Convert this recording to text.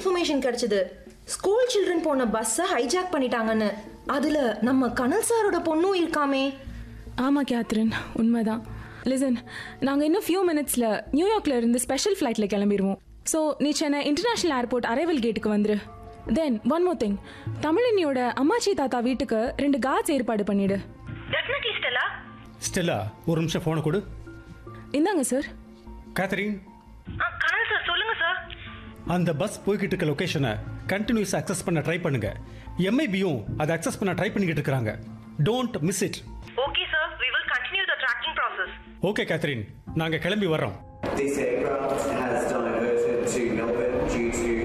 information கிடைச்சது school children போன பஸ்ஸை ஹைஜாக் பண்ணிட்டாங்கன்னு அதுல நம்ம கனல் சாரோட பொண்ணும் இருக்காமே ஆமாம் கேத்ரின் உண்மைதான் லிசன் நாங்கள் இன்னும் ஃபியூ மினிட்ஸில் நியூயார்க்ல இருந்து ஸ்பெஷல் ஃப்ளைட்டில் கிளம்பிடுவோம் ஸோ நீ சென்னை இன்டர்நேஷ்னல் ஏர்போர்ட் அரைவல் கேட்டுக்கு வந்துரு தென் ஒன் மோர் திங் தமிழினியோட அம்மாச்சி தாத்தா வீட்டுக்கு ரெண்டு கார்ட்ஸ் ஏற்பாடு பண்ணிடு டெஃபினெட்லி ஸ்டெல்லா ஸ்டெல்லா ஒரு நிமிஷம் ஃபோனை கொடு இந்தாங்க சார் கேத்தரின் கனல் சார் சொல்லுங்க சார் அந்த பஸ் போய்கிட்டு இருக்க லொகேஷனை கண்டினியூஸ் அக்சஸ் பண்ண ட்ரை பண்ணுங்க எம்ஐபியும் அதை அக்சஸ் பண்ண ட்ரை பண்ணிக்கிட்டு இருக்காங்க don't miss it okay sir we will continue the tracking process okay Catherine நாங்கள் கிளம்பி வர்றோம் This aircraft has diverted to Melbourne due to